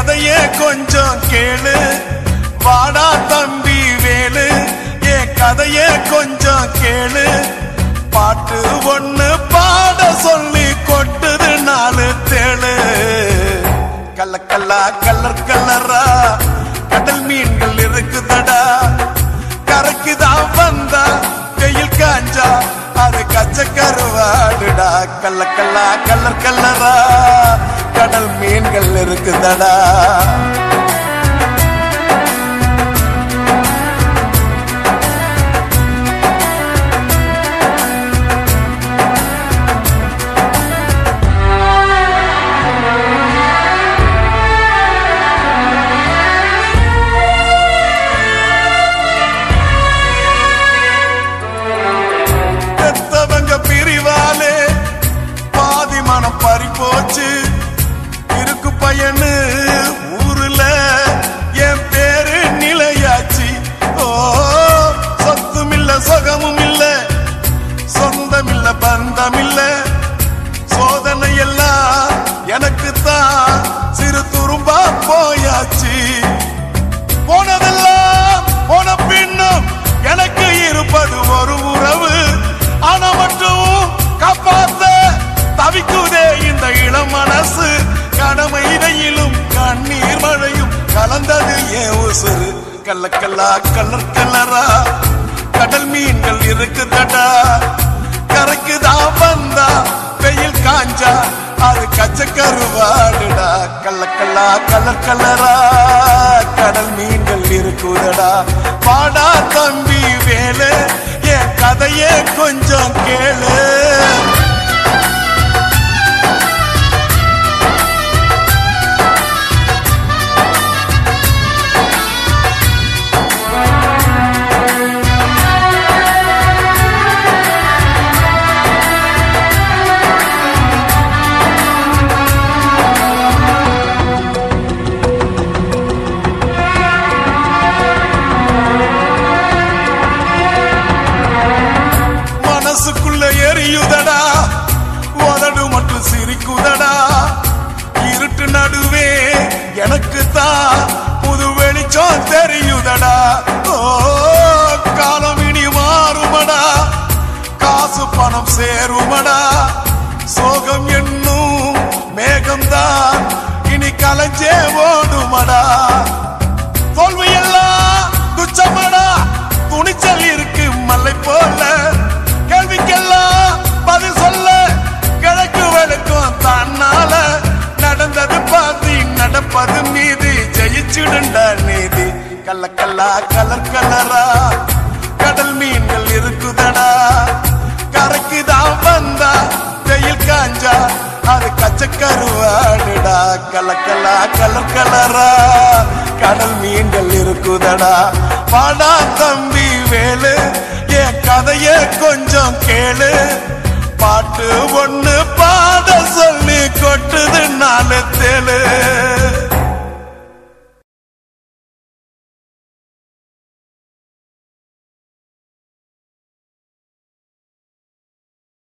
கதையே கொஞ்சம் கேளு வாடா தம்பி வேலு என் கதையே கொஞ்சம் கேளு பாட்டு ஒண்ணு பாட சொல்லி கொட்டுது நாலு தேளு கல்ல கல்லா கல்லர் கல்லரா கடல் மீன்கள் இருக்குதடா கரைக்குதான் வந்தா வெயில் காஞ்சா அது கச்ச கருவாடுடா கல்ல கல்லா கல்லர் கல்லரா கடல் மீன்கள் இருக்குதடா பெத்தவங்க பிரிவாலே பாதி மனம் பறி போச்சு இருக்கு பையனு ஊருல என் பேரு நிலையாச்சு ஓ சொத்தும் இல்ல சுகமும் இல்ல சொந்தம் இல்ல பந்தம் இல்ல சோதனை எல்லாம் எனக்கு தான் சிறு துரும்பா போயாச்சு போனதெல்லாம் போன பின்னும் எனக்கு இருப்பது ஒரு உறவு ஆனா மட்டும் காப்பாத்த தவிக்குதே இந்த இளம் மனசு கடமை இடையிலும் கண்ணீர் மழையும் கலந்தது ஏன் உசுறு கல்ல கல்லா கலர் கலரா கடல் மீன்கள் இருக்குதடா கரைக்குதான் வந்தா வெயில் காஞ்சா அது கச்ச கருவாடுடா கல்ல கல்லா கலர் கலரா கடல் மீன்கள் இருக்குதடா பாடா தம்பி வேலு என் கதையே கொஞ்சம் கேளு மனசுக்குள்ள எரியுதடா உதடு மட்டும் சிரிக்குதடா இருட்டு நடுவே எனக்கு தான் புது வெளிச்சம் தெரியுதடா ஓ காலம் இனி மாறுமடா காசு பணம் சேருமடா சோகம் என்னும் மேகம்தான் இனி கலைஞ்சே ஓடுமடா தோல்வி எல்லாம் துச்சமடா துணிச்சல் இருக்கு மலை போல கேள்விக்கெல்லாம் பதில் சொல்ல கிழக்கு வெளுக்கும் தன்னால நடந்தது பாதி நடப்பது மீதி ஜெயிச்சுடுண்டா நீதி கல்ல கல்லா கலர் கலரா கடல் மீன்கள் இருக்குதடா கரைக்கு தான் வந்தா வெயில் காஞ்சா அது கச்ச கருவாடுடா கலக்கலா கலர் கலரா கடல் மீன்கள் இருக்குதடா பாடா தம்பி வேலு என் கதைய கொஞ்சம் கேளு பாட்டு ஒண்ணு பாட சொல்லி கொட்டுது நாலு தேளு